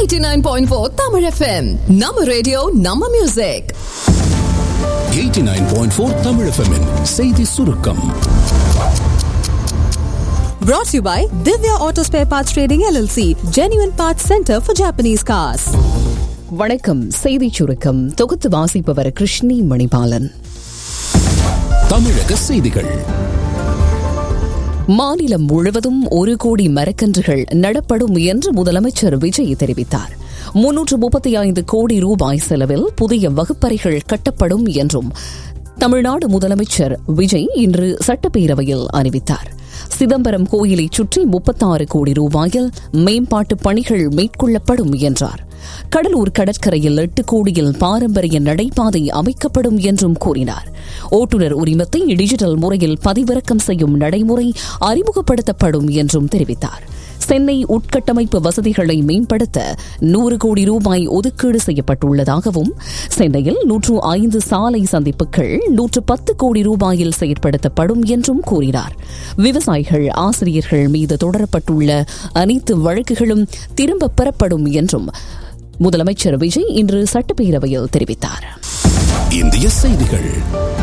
89.4 Tamil FM நம்ம radio நம்ம music 89.4 Tamil FM -இன் செய்தி சுருக்கம் Brought to you by Divya Auto Spare Parts Trading LLC, Genuine Parts Center for Japanese Cars. வணக்கம் செய்திச் சுருக்கம் தொகுத்து வாசிப்பவர் கிருஷ்ணி மணிபாலன் தமிழக செய்திகள் மாநிலம் முழுவதும் ஒரு கோடி மரக்கன்றுகள் நடப்படும் என்று முதலமைச்சர் விஜய் தெரிவித்தார் முன்னூற்று முப்பத்தி ஐந்து கோடி ரூபாய் செலவில் புதிய வகுப்பறைகள் கட்டப்படும் என்றும் தமிழ்நாடு முதலமைச்சர் விஜய் இன்று சட்டப்பேரவையில் அறிவித்தார் சிதம்பரம் கோயிலை சுற்றி முப்பத்தாறு கோடி ரூபாயில் மேம்பாட்டு பணிகள் மேற்கொள்ளப்படும் என்றார் கடலூர் கடற்கரையில் எட்டு கோடியில் பாரம்பரிய நடைபாதை அமைக்கப்படும் என்றும் கூறினார் ஓட்டுநர் உரிமத்தை டிஜிட்டல் முறையில் பதிவிறக்கம் செய்யும் நடைமுறை அறிமுகப்படுத்தப்படும் என்றும் தெரிவித்தார் சென்னை உட்கட்டமைப்பு வசதிகளை மேம்படுத்த நூறு கோடி ரூபாய் ஒதுக்கீடு செய்யப்பட்டுள்ளதாகவும் சென்னையில் நூற்று ஐந்து சாலை சந்திப்புகள் நூற்று பத்து கோடி ரூபாயில் செயற்படுத்தப்படும் என்றும் கூறினார் விவசாயிகள் ஆசிரியர்கள் மீது தொடரப்பட்டுள்ள அனைத்து வழக்குகளும் திரும்பப் பெறப்படும் என்றும் முதலமைச்சர் விஜய் இன்று சட்டப்பேரவையில் தெரிவித்தார் இந்திய செய்திகள்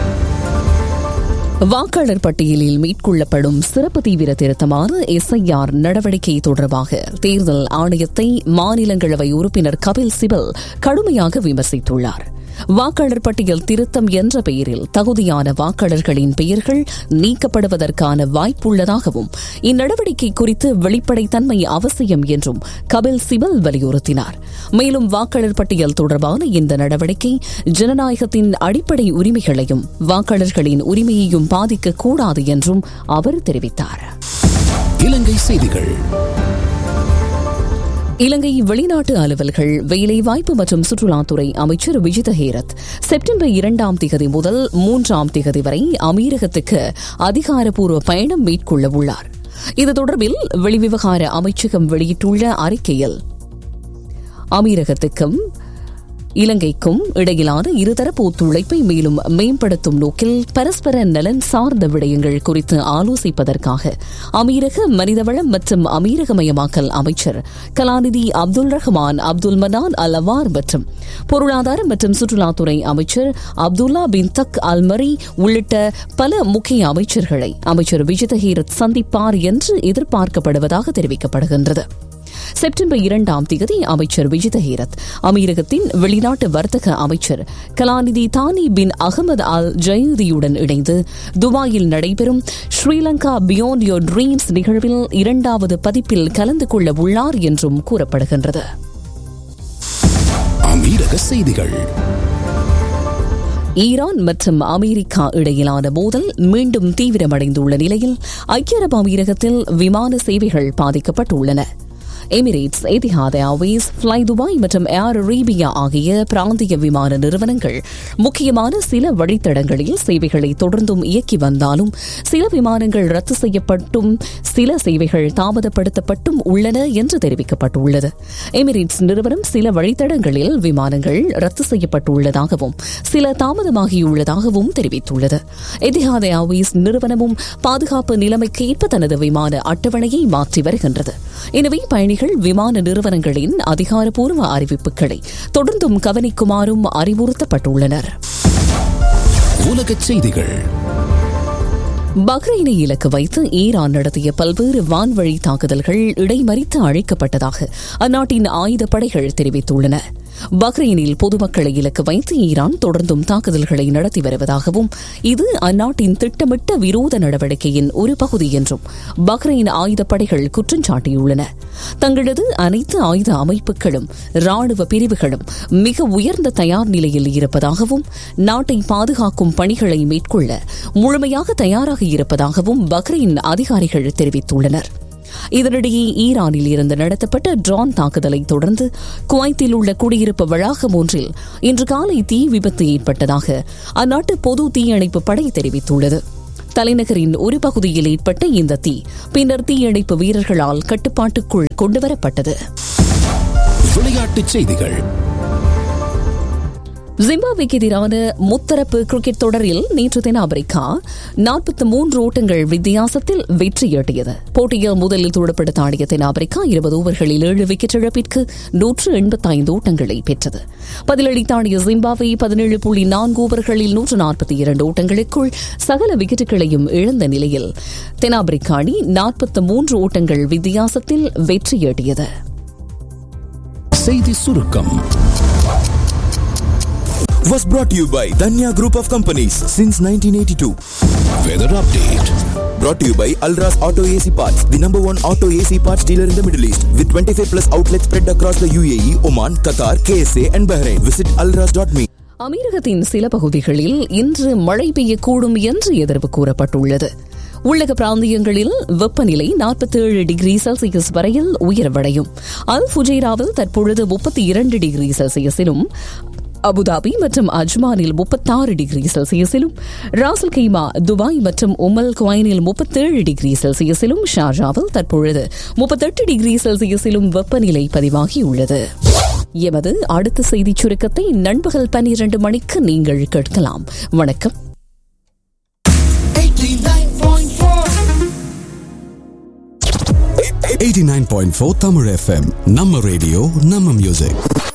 வாக்காளர் பட்டியலில் மேற்கொள்ளப்படும் சிறப்பு தீவிர திருத்தமான எஸ்ஐஆர் நடவடிக்கை தொடர்பாக தேர்தல் ஆணையத்தை மாநிலங்களவை உறுப்பினர் கபில் சிபல் கடுமையாக விமர்சித்துள்ளார் வாக்காளர் பட்டியல் திருத்தம் என்ற பெயரில் தகுதியான வாக்காளர்களின் பெயர்கள் நீக்கப்படுவதற்கான வாய்ப்புள்ளதாகவும் இந்நடவடிக்கை குறித்து வெளிப்படைத்தன்மை அவசியம் என்றும் கபில் சிபல் வலியுறுத்தினார் மேலும் வாக்காளர் பட்டியல் தொடர்பான இந்த நடவடிக்கை ஜனநாயகத்தின் அடிப்படை உரிமைகளையும் வாக்காளர்களின் உரிமையையும் பாதிக்கக்கூடாது என்றும் அவர் தெரிவித்தார் இலங்கை செய்திகள் இலங்கை வெளிநாட்டு அலுவல்கள் வேலைவாய்ப்பு மற்றும் சுற்றுலாத்துறை அமைச்சர் விஜித ஹேரத் செப்டம்பர் இரண்டாம் திகதி முதல் மூன்றாம் திகதி வரை அமீரகத்துக்கு அதிகாரப்பூர்வ பயணம் மேற்கொள்ள உள்ளார் இது தொடர்பில் வெளிவிவகார அமைச்சகம் வெளியிட்டுள்ள அறிக்கையில் அமீரகத்துக்கும் இலங்கைக்கும் இடையிலான இருதரப்பு ஒத்துழைப்பை மேலும் மேம்படுத்தும் நோக்கில் பரஸ்பர நலன் சார்ந்த விடயங்கள் குறித்து ஆலோசிப்பதற்காக அமீரக மனிதவளம் மற்றும் அமீரகமயமாக்கல் அமைச்சர் கலாநிதி Abdul Rahman Abdul Manan Al Awar மற்றும் பொருளாதார மற்றும் சுற்றுலாத்துறை அமைச்சர் அப்துல்லா பின் தக் அல்மரி உள்ளிட்ட பல முக்கிய அமைச்சர்களை அமைச்சர் விஜித ஹீரத் சந்திப்பார் என்று எதிர்பார்க்கப்படுவதாக தெரிவிக்கப்படுகின்றது செப்டம்பர் இரண்டாம் தேதி அமைச்சர் விஜித ஹீரத் அமீரகத்தின் வெளிநாட்டு வர்த்தக அமைச்சர் கலாநிதி தானி பின் அகமது அல் ஜயுதியுடன் இணைந்து துபாயில் நடைபெறும் ஸ்ரீலங்கா பியாண்ட் யோர் ட்ரீம்ஸ் நிகழ்வில் இரண்டாவது பதிப்பில் கலந்து கொள்ள உள்ளார் என்றும் கூறப்படுகின்றது அமீரக செய்திகள் ஈரான் மற்றும் அமெரிக்கா இடையிலான மோதல் மீண்டும் தீவிரமடைந்துள்ள நிலையில் ஐக்கிய அரபு அமீரகத்தில் விமான சேவைகள் பாதிக்கப்பட்டுள்ளன Emirates Etihad Airways Fly Dubai மற்றும் ஏர் அரேபியா ஆகிய பிராந்திய விமான நிறுவனங்கள் முக்கியமான சில வழித்தடங்களில் சேவைகளை தொடர்ந்தும் இயக்கி வந்தாலும் சில விமானங்கள் ரத்து செய்யப்பட்டும் சில சேவைகள் தாமதப்படுத்தப்பட்டும் உள்ளன என்று தெரிவிக்கப்பட்டுள்ளது எமிரேட்ஸ் நிறுவனம் சில வழித்தடங்களில் விமானங்கள் ரத்து செய்யப்பட்டுள்ளதாகவும் சில தாமதமாகியுள்ளதாகவும் தெரிவித்துள்ளது எதிஹாத் ஏர்வேஸ் நிறுவனமும் பாதுகாப்பு நிலைமைக்கேற்ப தனது விமான அட்டவணையை மாற்றி வருகின்றது எனவே பயணிகள் விமான நிறுவனங்களின் அதிகாரப்பூர்வ அறிவிப்புகளை தொடர்ந்தும் கவனிக்குமாறும் அறிவுறுத்தப்பட்டுள்ளனர் உலகச் செய்திகள் பஹ்ரைனை இலக்கு வைத்து ஈரான் நடத்திய பல்வேறு வான்வழி தாக்குதல்கள் இடைமறித்து அழைக்கப்பட்டதாக அந்நாட்டின் ஆயுதப்படைகள் தெரிவித்துள்ளன பஹ்ரைனில் பொதுமக்களை இலக்கு வைத்து ஈரான் தொடர்ந்தும் தாக்குதல்களை நடத்தி வருவதாகவும் இது அந்நாட்டின் திட்டமிட்ட விரோத நடவடிக்கையின் ஒரு பகுதி என்றும் பஹ்ரைன் ஆயுதப்படைகள் குற்றம் சாட்டியுள்ளன தங்களது அனைத்து ஆயுத அமைப்புகளும் ராணுவ பிரிவுகளும் மிக உயர்ந்த தயார் நிலையில் இருப்பதாகவும் நாட்டை பாதுகாக்கும் பணிகளை மேற்கொள்ள முழுமையாக தயாராக இருப்பதாகவும் பஹ்ரைன் அதிகாரிகள் தெரிவித்துள்ளனர் இதனிடையே ஈரானில் இருந்து நடத்தப்பட்ட ட்ரோன் தாக்குதலை தொடர்ந்து குவைத்தில் உள்ள குடியிருப்பு வளாகம் ஒன்றில் இன்று காலை தீ விபத்து ஏற்பட்டதாக அந்நாட்டு பொது தீயணைப்பு படை தெரிவித்துள்ளது தலைநகரின் ஒரு பகுதியில் ஏற்பட்ட இந்த தீ பின்னர் தீயணைப்பு வீரர்களால் கட்டுப்பாட்டுக்குள் கொண்டுவரப்பட்டது விளையாட்டுச் செய்திகள் ஜிம்பாப்வேக்கு எதிரான முத்தரப்பு கிரிக்கெட் தொடரில் நேற்று தென்னாப்பிரிக்கா நாற்பத்தி மூன்று ஓட்டங்கள் வித்தியாசத்தில் வெற்றியீட்டியது போட்டியில் முதலில் துடுப்படுத்த ஆடிய தென்னாப்பிரிக்கா இருபது ஓவர்களில் ஏழு விக்கெட் இழப்பிற்கு நூற்று எண்பத்தைந்து ஓட்டங்களை பெற்றது பதிலளித்த ஆடிய ஜிம்பாப்வே பதினேழு புள்ளி நான்கு ஓவர்களில் நூற்று நாற்பத்தி இரண்டு ஓட்டங்களுக்குள் சகல விக்கெட்டுகளையும் இழந்த நிலையில் தென்னாப்பிரிக்கா அணி நாற்பத்தி மூன்று ஓட்டங்கள் வித்தியாசத்தில் வெற்றியீட்டியது செய்தி சுருக்கம் was brought to you by Danya Group of Companies since 1982. Weather update Brought to you by Alras Auto AC Parts, the number one auto AC parts dealer in the Middle East, with 25 plus outlets spread across the UAE, Oman, Qatar, KSA, and Bahrain. Visit alras.me. அமீரகத்தின் சில பகுதிகளில் இன்று மழை பெய்யக்கூடும் என்று எதிர்ப்பு கூறப்பட்டுள்ளது உள்ளக பிராந்தியங்களில் வெப்பநிலை 47 டிகிரி செல்சியஸ் வரையில் உயர்வடையும் அல் ஃபுஜைராவில் தற்பொழுது முப்பத்தி இரண்டு டிகிரி செல்சியஸிலும் அபுதாபி மற்றும் அஜ்மானில் முப்பத்தாறு டிகிரி செல்சியஸிலும் ராசல் கைமா துபாய் மற்றும் உமல் குவைனில் முப்பத்தேழு டிகிரி செல்சியஸிலும் ஷார்ஜாவில் தற்பொழுது முப்பத்தெட்டு டிகிரி செல்சியஸிலும் வெப்பநிலை பதிவாகியுள்ளது எமது அடுத்த செய்திச் சுருக்கத்தை நண்பகல் பன்னிரண்டு மணிக்கு நீங்கள் கேட்கலாம் வணக்கம் 89.4 தமிழ் எஃப்எம் நம்ம ரேடியோ நம்ம மியூசிக்